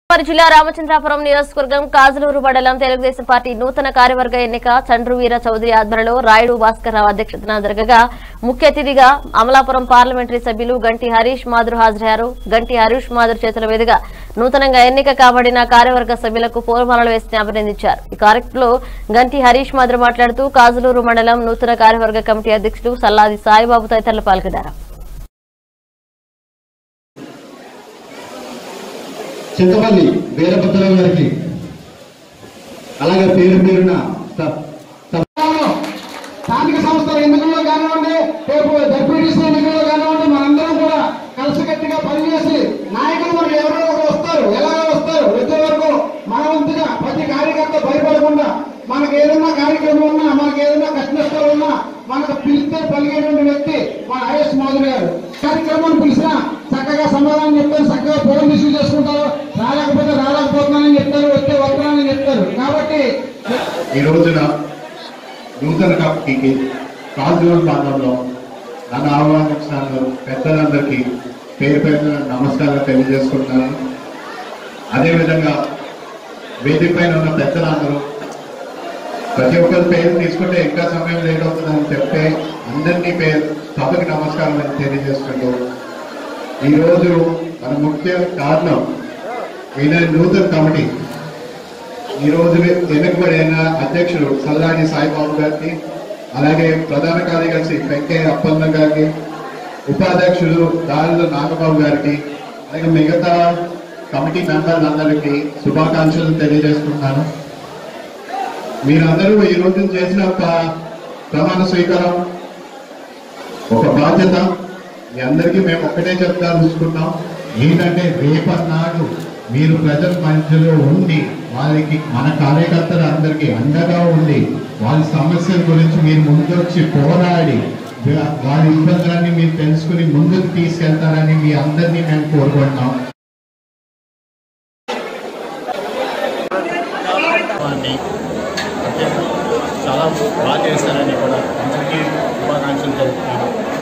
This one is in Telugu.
గోదావరి జిల్లా రామచంద్రాపురం నియోజకవర్గం కాజలూరు మండలం తెలుగుదేశం పార్టీ నూతన కార్యవర్గ ఎన్నిక చండ్రు వీర చౌదరి ఆధ్వర్యంలో రాయుడు భాస్కర్ రావు అధ్యక్షతన జరగగా ముఖ్య అతిథిగా అమలాపురం పార్లమెంటరీ సభ్యులు గంటి హరీష్ మాధుర్ హాజరయ్యారు గంటి హరీష్ మాధుర్ చేతుల మీదుగా నూతనంగా ఎన్నిక కాబడిన కార్యవర్గ సభ్యులకు పూలమాలలు వేసి అభినందించారు ఈ కార్యక్రమంలో గంటి హరీష్ మాధుర్ మాట్లాడుతూ కాజలూరు మండలం నూతన కార్యవర్గ కమిటీ అధ్యక్షులు సల్లాది సాయిబాబు తదితరులు పాల్గొన్నారు చింతపల్లి వీరభద్రరావు గారికి అలాగే పేరు పేరున స- స- స్థానిక సంస్థల ఎన్నికల్లో కానివ్వండి రేపు డెప్యూటీసీ ఎన్నికల్లో కానివ్వండి మనందరం కూడా కలిసికట్టుగా పనిచేసి నాయకులు మనకి ఎవరో ఒకరు వస్తారు ఎలాగో వస్తారు వచ్చే వరకు మన వంతుగా ప్రతి కార్యకర్త భయపడకుండా మనకు ఏదైనా కార్యక్రమం ఉన్నా మనకి ఏదైనా కష్ట నష్టాలు ఉన్నా మనకు పిలిస్తే పలిగేటువంటి వ్యక్తి మన ఐఎస్ మాధురి గారు కార్యక్రమం పిలిచినా చక్కగా సమాధానం చెప్తారు చక్కగా ఫోన్ రిసీవ్ చేసుకుంటారు రాలేకపోతే రాలేకపోతున్నానని చెప్తారు వచ్చే వస్తున్నానని చెప్తారు కాబట్టి ఈ రోజున నూతన కమిటీకి కాజువల్ ప్రాంతంలో నన్ను ఆహ్వానించినందుకు పెద్దలందరికీ పేరు పేరున నమస్కారాలు తెలియజేసుకుంటున్నాను అదేవిధంగా వేదిక పైన ఉన్న పెద్దలందరూ ప్రతి ఒక్కరి పేరు తీసుకుంటే ఇంకా సమయం లేట్ అవుతుందని చెప్తే అందరినీ పేరు సభకి నమస్కారం అని తెలియజేసుకుంటూ ఈరోజు మన ముఖ్య కారణం ఈయన నూతన కమిటీ ఈ రోజు ఎన్నికబడిన అధ్యక్షుడు సల్లాడి సాయిబాబు గారికి అలాగే ప్రధాన కార్యదర్శి వెంకయ్య అప్పన్న గారికి ఉపాధ్యక్షుడు దారిలో నాగబాబు గారికి అలాగే మిగతా కమిటీ మెంబర్లందరికీ శుభాకాంక్షలు తెలియజేస్తున్నాను మీరందరూ ఈ రోజు చేసిన ఒక ప్రమాణ స్వీకారం ఒక బాధ్యత మీ అందరికీ మేము ఒక్కటే చెప్తానుకుంటున్నాం ఏంటంటే రేపన్నాడు మీరు ప్రజల మధ్యలో ఉండి వాళ్ళకి మన కార్యకర్తలు అందరికీ అండగా ఉండి వాళ్ళ సమస్యల గురించి మీరు ముందొచ్చి పోరాడి వా- వాళ్ళ ఇబ్బందులన్నీ మీరు తెలుసుకుని ముందుకు తీసుకెళ్తారని మీ అందరినీ మేము కోరుకుంటున్నాం వారిని చాలా బాగా చేస్తారని కూడా అందరికీ శుభాకాంక్షలు తెలుపుతున్నాను